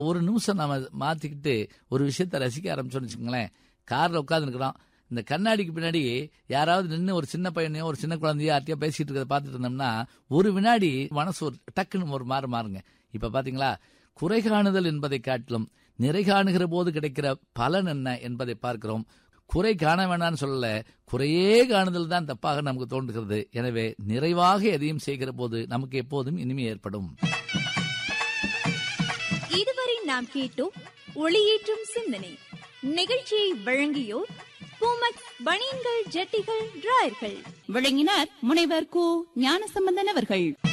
ஒரு நிமிஷம் நாம மாத்திக்கிட்டு ஒரு விஷயத்த ரசிக்க ஆரம்பிச்சோம்னு வச்சுக்கோங்களேன் கார்ல உட்காந்துருக்கிறோம் இந்த கண்ணாடிக்கு பின்னாடி யாராவது நின்று ஒரு சின்ன பையனையோ ஒரு சின்ன குழந்தையோ யார்ட்டையோ பேசிட்டு இருக்கிறத பார்த்துட்டு இருந்தோம்னா ஒரு வினாடி மனசு ஒரு டக்குன்னு ஒரு மாறு மாறுங்க இப்ப பாத்தீங்களா குறை காணுதல் என்பதை காட்டிலும் நிறை காணுகிற போது கிடைக்கிற பலன் என்ன என்பதை பார்க்கிறோம் குறை காண வேண்டாம்னு சொல்லல குறையே காணுதல் தான் தப்பாக நமக்கு தோன்றுகிறது எனவே நிறைவாக எதையும் செய்கிற போது நமக்கு எப்போதும் இனிமை ஏற்படும் இதுவரை நாம் கேட்டோம் ஒளியேற்றும் சிந்தனை நிகழ்ச்சியை வழங்கியோர் பூமக் பனியன்கள் ஜட்டிகள் டிராயர்கள் விளங்கினார் முனைவர் கு ஞானசம்பந்தன் அவர்கள்